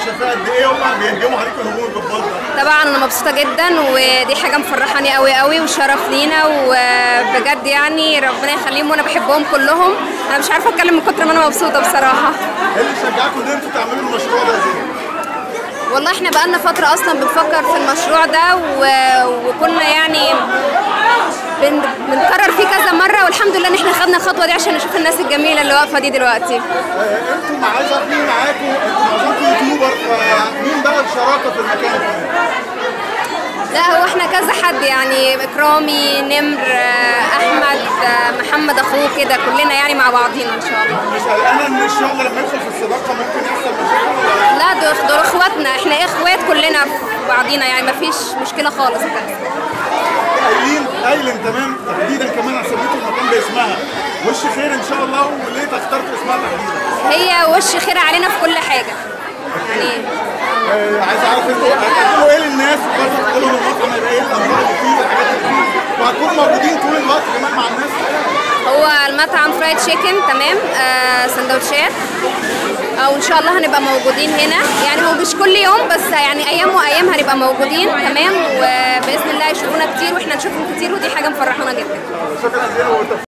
شايفاها قد ايه هم بيهجموا عليك الهجوم الجبار ده طبعا انا مبسوطه جدا ودي حاجه مفرحاني قوي قوي وشرف لينا وبجد يعني ربنا يخليهم وانا بحبهم كلهم انا مش عارفه اتكلم من كتر ما انا مبسوطه بصراحه ايه اللي شجعكم ان انتوا تعملوا المشروع ده ازاي؟ والله احنا بقالنا فتره اصلا بنفكر في المشروع ده و... وكنا يعني بن... بنكرر فيه كذا مره والحمد لله ان احنا خدنا الخطوه دي عشان نشوف الناس الجميله اللي واقفه دي دلوقتي آه، انتوا مع عايز اعرف مين معاكم انتوا معظمكم يوتيوبر فمين بقى الشراكه في المكان ده؟ لا هو احنا كذا حد يعني اكرامي نمر آه، احمد آه، محمد اخوه كده كلنا يعني مع بعضينا ان شاء الله مش قلقانه ان الشغل لما يدخل في السباقه ممكن يحصل مشاكل ولا لا دول دول اخواتنا احنا اخوات كلنا في بعضينا يعني مفيش مشكله خالص كده قايلين ايلن تمام تحديدا كمان عشان سميتوا المكان باسمها وش خير ان شاء الله وليه اخترتوا اسمها تحديدا؟ هي وش خير علينا في كل حاجه يعني آه، عايز اعرف انتوا هتقولوا ايه للناس وبرضه تقولوا لهم المطعم هيبقى ايه الاخبار اللي فيه الحاجات اللي فيه وهتكونوا موجودين طول الوقت كمان مع الناس هو المطعم فرايد تشيكن تمام آه سندوتشات او ان شاء الله هنبقى موجودين هنا يعني هو مش كل يوم بس يعني ايام وايام هنبقى موجودين تمام وباذن الله يشوفونا كتير واحنا نشوفهم كتير ودي حاجه مفرحانا جدا شكرا جزيلا والتوفيق